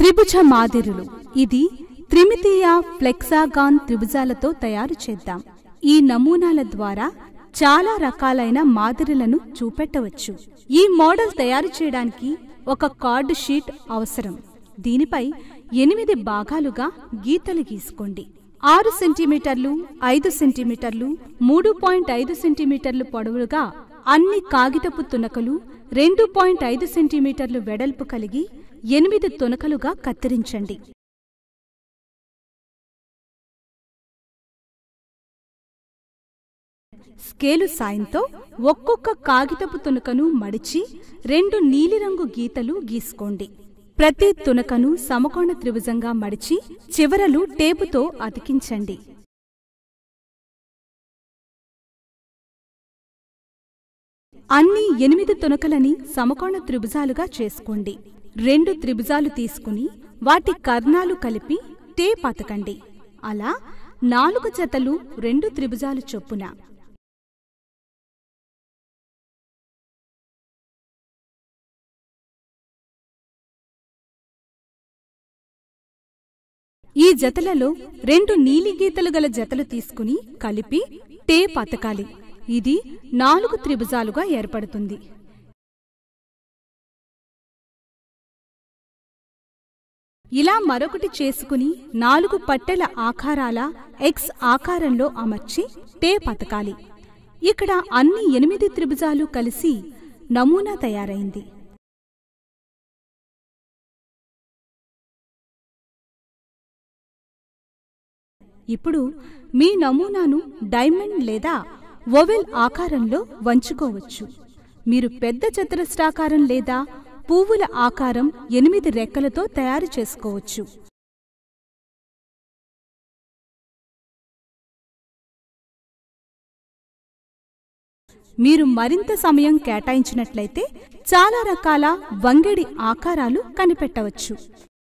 త్రిభుజ మాదిరులు ఇది త్రిమితీయ ఫ్లెక్సాగాన్ త్రిభుజాలతో తయారు చేద్దాం ఈ నమూనాల ద్వారా చాలా రకాలైన మాదిరులను చూపెట్టవచ్చు ఈ మోడల్ తయారు చేయడానికి ఒక కార్డు షీట్ అవసరం దీనిపై ఎనిమిది భాగాలుగా గీతలు గీసుకోండి ఆరు సెంటీమీటర్లు ఐదు సెంటీమీటర్లు మూడు పాయింట్ ఐదు సెంటీమీటర్లు పొడవుగా అన్ని కాగితపు తునకలు రెండు పాయింట్ ఐదు సెంటీమీటర్లు వెడల్పు కలిగి ఎనిమిది తునకలుగా కత్తిరించండి స్కేలు సాయంతో ఒక్కొక్క కాగితపు తునకను మడిచి రెండు నీలిరంగు గీతలు గీసుకోండి ప్రతి తునకను సమకోణ త్రిభుజంగా మడిచి చివరలు టేపుతో అతికించండి అన్ని ఎనిమిది తునకలని సమకోణ త్రిభుజాలుగా చేసుకోండి రెండు త్రిభుజాలు తీసుకుని వాటి కర్ణాలు కలిపి టేప్ అతకండి అలా నాలుగు జతలు రెండు త్రిభుజాలు చొప్పున ఈ జతలలో రెండు నీలి గీతలు గల జతలు తీసుకుని కలిపి టేప్ అతకాలి ఇది నాలుగు త్రిభుజాలుగా ఏర్పడుతుంది ఇలా మరొకటి చేసుకుని నాలుగు పట్టెల ఆకారాల ఎక్స్ ఆకారంలో అమర్చి టేప్ అతకాలి ఇక్కడ అన్ని ఎనిమిది త్రిభుజాలు కలిసి నమూనా తయారైంది ఇప్పుడు మీ నమూనాను డైమండ్ లేదా ఓవెల్ ఆకారంలో వంచుకోవచ్చు మీరు పెద్ద చతురస్రాకారం లేదా పువ్వుల ఆకారం ఎనిమిది రెక్కలతో తయారు చేసుకోవచ్చు మీరు మరింత సమయం కేటాయించినట్లయితే చాలా రకాల వంగడి ఆకారాలు కనిపెట్టవచ్చు